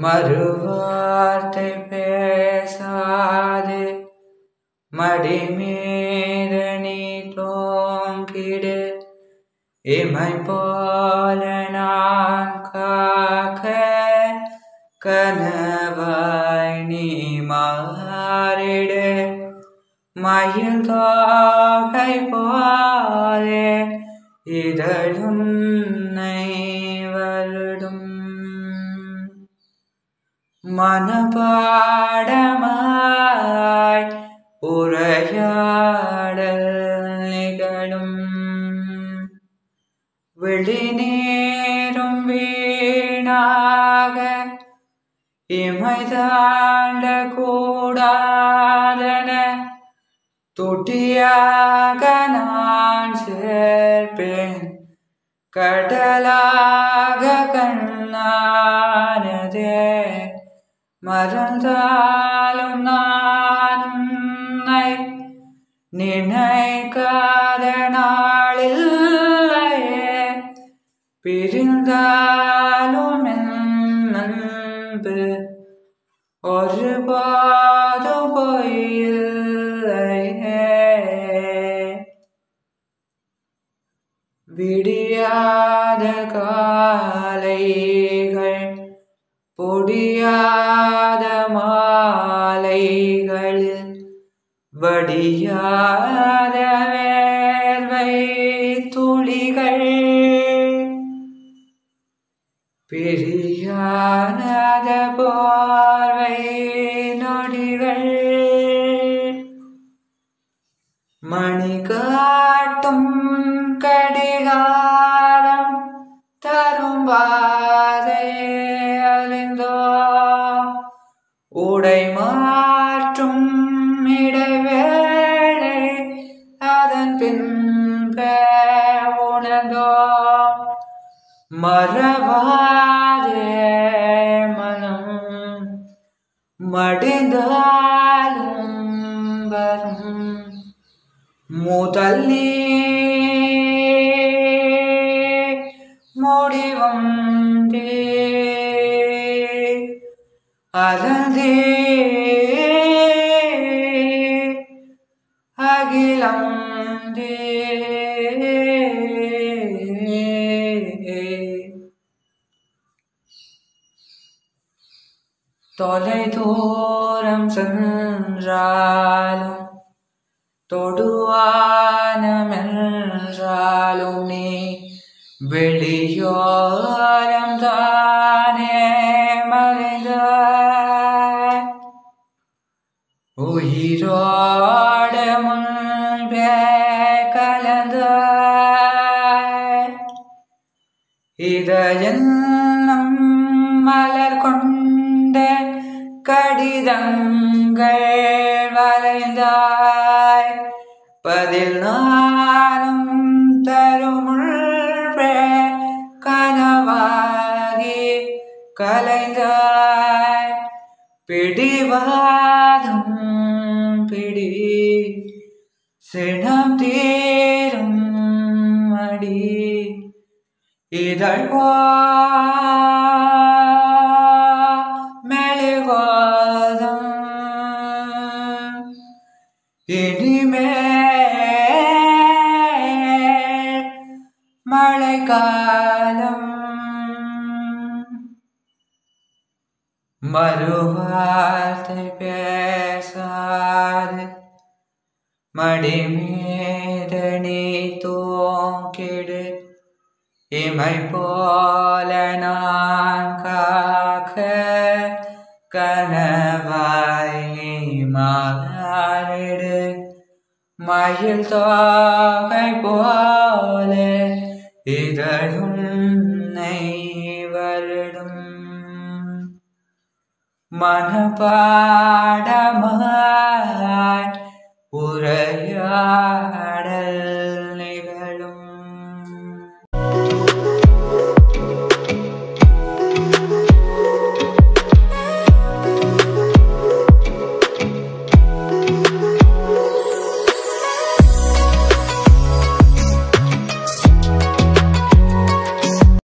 மறுவார்த்தை பேசாது மடிமீது நீ தோங்கிடு இமை போல நான் காக்க கனவாய் நீ மாறிடு மயில் தோகை போலே இதழும் வருடும் மனபாடமாய் உரையாடல் நிகழும் வெளிநேரும் வீணாக இமை தாண்ட கூடாதன தொட்டியாக நான் சேர்ப்பேன் கடலாக கண்ணானதே மறந்தாலும் நான் உன்னை நினைக்காத நாளில்லையே பிரிந்தாலும் என் அன்பு ஒருபாதும் பொய்யில்லையே விடியாத காலைகள் பொடியாத மாலைகளில் வடியாத வேர்வை துளிகள் பிரியாத பார்வை நொடிகள் மணி காட்டும் கடிகாரம் தரும் பாதை அறிந்தோ உடை மாற்றும் இடைவேளை அதன் பின்பே உணர்ந்தோ மறவாதே மனம் மடிந்தாலும் வரும் முதல் நீ முடிவும் அதே அகிலம் தொலை தூரம் சென்றாலும் தொடுவானமென்றாலும் நீ வெளியோரம் தானே மறைந்த உயிரோட முன்பே கலந்த இதயன்னும் மலர் கொண்ட கடிதங்கள் வரைந்தாய் பதில் நானும் தருமுன்பே கனவாகி கலைந்தாய் பிடிவாதும் பிடி சினம் தீரும் அடி இதழ் மெழுகாதம் இனிமே மழைக்காலம் மறுவார்த்தை பேசாது மடி மீது நீ தூங்கிடு இமை போல நான் காக்க கனவாய் நீ மாறிடு மயில் தோகை போல இதழும் வருடும் மனப்பாடமாய் உரையாடல்